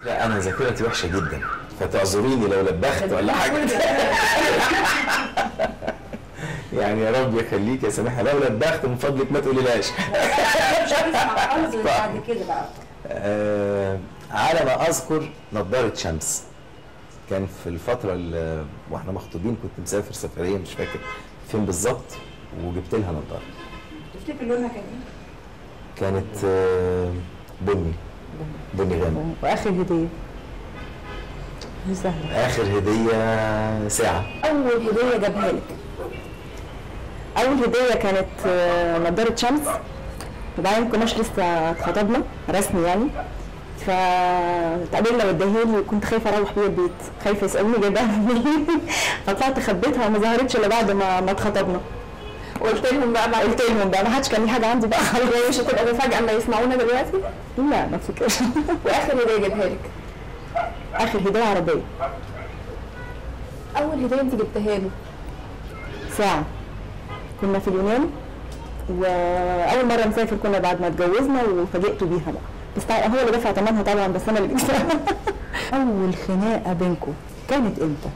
لا انا ذاكرتي وحشه جدا فتعذريني لو لبخت ولا حاجه يعني يا رب يخليك يا سماحه لو لبخت من فضلك ما تقوليلاش مش هنسمع خالص غير بعد كده بقى آه على ما اذكر نظاره شمس كان في الفتره اللي واحنا مخطوبين كنت مسافر سفريه مش فاكر فين بالظبط وجبت لها نظاره تفتكر لونها كان ايه؟ كانت آه بني بني غامق واخر هديه دي سهله اخر هديه ساعه اول هديه جابها لك اول هديه كانت آه، نضاره شمس وبعدين كناش لسه اتخطبنا رسمي يعني فتقابلنا واداها لي وكنت خايفه اروح بيها البيت خايفه يسالوني جايباها منين فطلعت خبيتها وما ظهرتش الا بعد ما ما اتخطبنا قلت لهم بقى ما قلت لهم بقى ما حدش كان ليه حاجه عندي بقى هي مش هتبقى مفاجأة اما يسمعونا دلوقتي لا ما افتكرش واخر هدية جابها لك اخر هديه عربيه اول هدية انت جبتها له ساعة كنا في اليونان وأول مرة نسافر كنا بعد ما اتجوزنا وفاجئته بيها بقى بس تع- هو اللي دفع ثمنها طبعا بس أنا اللي جبتها أول خناقة بينكم كانت إمتى؟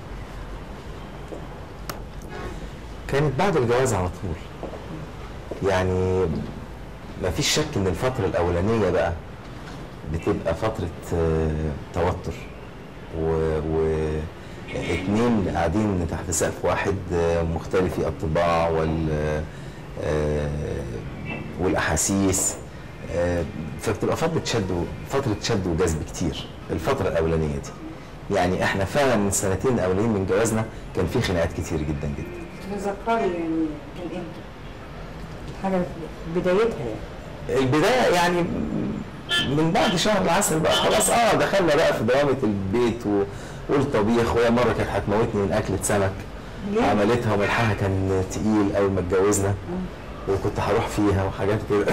كانت بعد الجواز على طول يعني ما فيش شك ان الفترة الأولانية بقى بتبقى فترة آه، توتر و, و اتنين قاعدين تحت سقف واحد آه، مختلفي الطباع وال آه، والأحاسيس آه، فبتبقى فترة شد و- فترة شد وجذب كتير الفترة الأولانية دي يعني احنا فعلا السنتين الأولانيين من جوازنا كان في خناقات كتير جدا جدا تذكري يعني كان امتى؟ حاجة في بدايتها يعني البدايه يعني من بعد شهر العسل بقى خلاص اه دخلنا بقى في دوامه البيت و... والطبيخ وهي مره كانت هتموتني من اكله سمك ليه؟ عملتها وملحها كان تقيل اول ما اتجوزنا وكنت هروح فيها وحاجات كده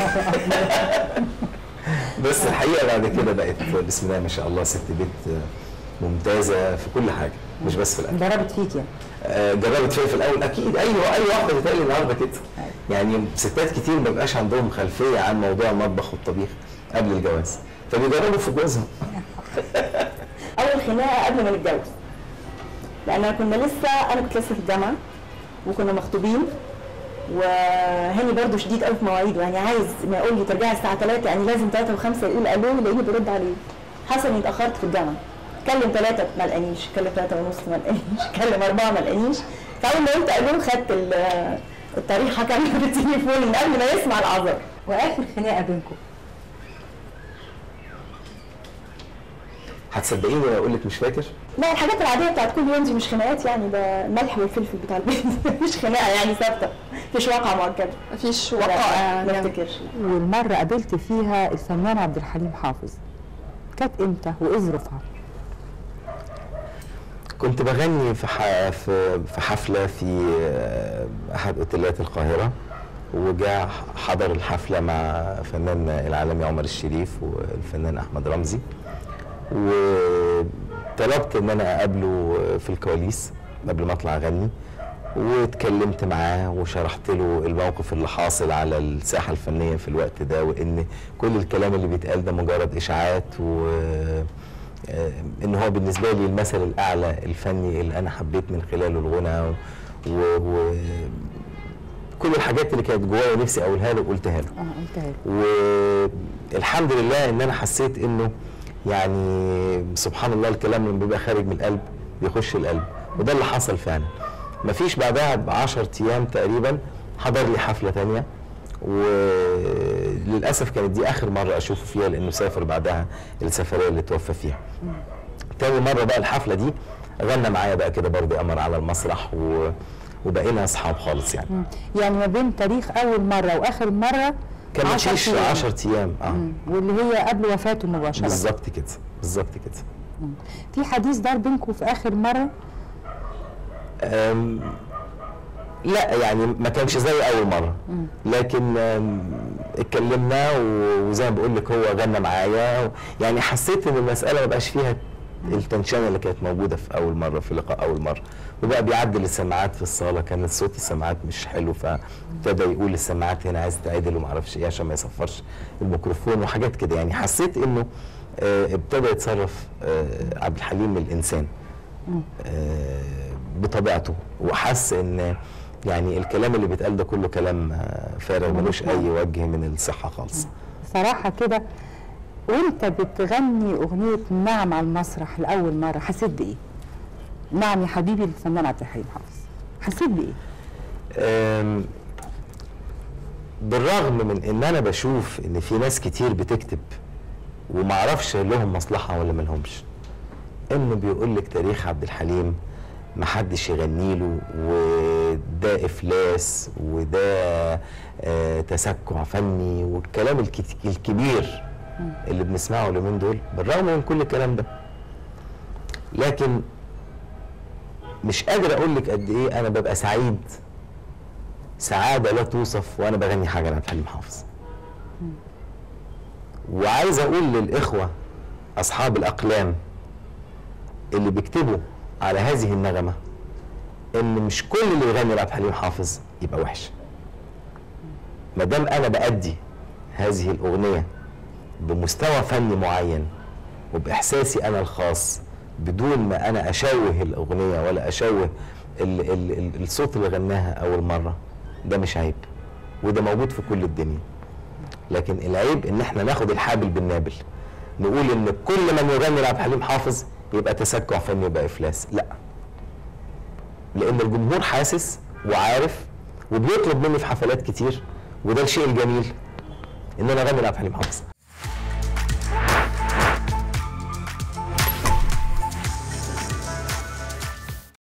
بس الحقيقه بعد كده بقت بسم الله ما شاء الله ست بيت ممتازه في كل حاجه مش بس في الاكل ضربت فيك يعني آه، جربت فيها في الاول اكيد ايوه اي واحده بتقلي النهارده كده يعني ستات كتير ما بيبقاش عندهم خلفيه عن موضوع المطبخ والطبيخ قبل الجواز فبيجربوا في جوازهم أول خناقة قبل ما نتجوز لأن كنا لسه أنا كنت لسه في الجامعة وكنا مخطوبين وهاني برضو شديد قوي في مواعيده يعني عايز ما يقول لي ترجعي الساعة 3 يعني لازم 3 و5 يقول الو يلاقيني برد عليه حصل اني اتأخرت في الجامعة كلم 3 ما لقانيش كلم 3 ونص ما لقانيش كلم 4 ما لقانيش فأول ما قلت الو خدت ال- الطريحة كاملة بالتليفون من قبل ما يسمع العذر واخر خناقه بينكم هتصدقيني لو اقول لك مش فاكر لا الحاجات العادية بتاعت كل يوم دي مش خناقات يعني ده الملح والفلفل بتاع البيت مش خناقة يعني ثابتة مفيش واقعة مؤكدة مفيش لا، وقائع ما يعني افتكرش والمره قابلت فيها الفنان عبد الحليم حافظ كانت امتى وايه ظروفها؟ كنت بغني في ح... في في حفله في آه، احد اوتيلات القاهره وجاء حضر الحفله مع فنان العالمي عمر الشريف والفنان احمد رمزي وطلبت ان انا اقابله في الكواليس قبل ما اطلع اغني واتكلمت معاه وشرحت له الموقف اللي حاصل على الساحه الفنيه في الوقت ده وان كل الكلام اللي بيتقال ده مجرد اشاعات و آه، ان هو بالنسبه لي المثل الاعلى الفني اللي انا حبيت من خلاله الغنى و, و كل الحاجات اللي كانت جوايا نفسي اقولها له قلتها له اه قلتها لي. والحمد لله ان انا حسيت انه يعني سبحان الله الكلام لما بيبقى خارج من القلب بيخش القلب وده اللي حصل فعلا مفيش بعدها ب 10 ايام تقريبا حضر لي حفله تانية وللاسف كانت دي اخر مره اشوفه فيها لانه سافر بعدها السفريه اللي توفى فيها تاني مره بقى الحفله دي غنى معايا بقى كده برضه قمر على المسرح و... وبقينا اصحاب خالص يعني مم. يعني ما بين تاريخ اول مره واخر مره كان عشر مفيش أيام. 10 ايام اه مم. واللي هي قبل وفاته مباشره بالظبط كده بالظبط كده مم. في حديث دار بينكم في اخر مره أم، لا يعني ما كانش زي اول مره لكن أم، اتكلمنا و- وزي ما بقول لك هو غنى معايا يعني حسيت ان المساله ما بقاش فيها التنشنه اللي كانت موجوده في اول مره في لقاء اول مره وبقى بيعدل السماعات في الصاله كان صوت السماعات مش حلو فابتدى يقول السماعات هنا عايز تعدل وما اعرفش ايه عشان ما يصفرش الميكروفون وحاجات كده يعني حسيت انه آه، ابتدى يتصرف آه، عبد الحليم الانسان آه، بطبيعته وحس ان يعني الكلام اللي بيتقال ده كله كلام آه، فارغ ملوش اي وجه من الصحه خالص صراحة كده وانت بتغني اغنية نعم على المسرح لأول مرة حسيت بإيه؟ نعم يا حبيبي للفنان عبد الحليم حافظ حسيت بإيه؟ آم، بالرغم من ان انا بشوف ان في ناس كتير بتكتب ومعرفش لهم مصلحه ولا ملهمش انه بيقول لك تاريخ عبد الحليم محدش يغني له وده افلاس وده آه تسكع فني والكلام الكت- الكبير اللي بنسمعه اليومين دول بالرغم من كل الكلام ده لكن مش قادر اقول لك قد ايه انا ببقى سعيد سعاده لا توصف وانا بغني حاجه لعبد الحليم حافظ وعايز اقول للاخوه اصحاب الاقلام اللي بيكتبوا على هذه النغمه ان مش كل اللي يغني لعبد الحليم حافظ يبقى وحش ما دام انا بادي هذه الاغنيه بمستوى فني معين وباحساسي انا الخاص بدون ما انا اشوه الاغنيه ولا اشوه ال ال ال الصوت اللي غناها اول مره ده مش عيب وده موجود في كل الدنيا لكن العيب ان احنا ناخد الحابل بالنابل نقول ان كل من يغني لعبد الحليم حافظ يبقى تسكع فني يبقى افلاس لا لان الجمهور حاسس وعارف وبيطلب مني في حفلات كتير وده الشيء الجميل ان انا اغني لعبد الحليم حافظ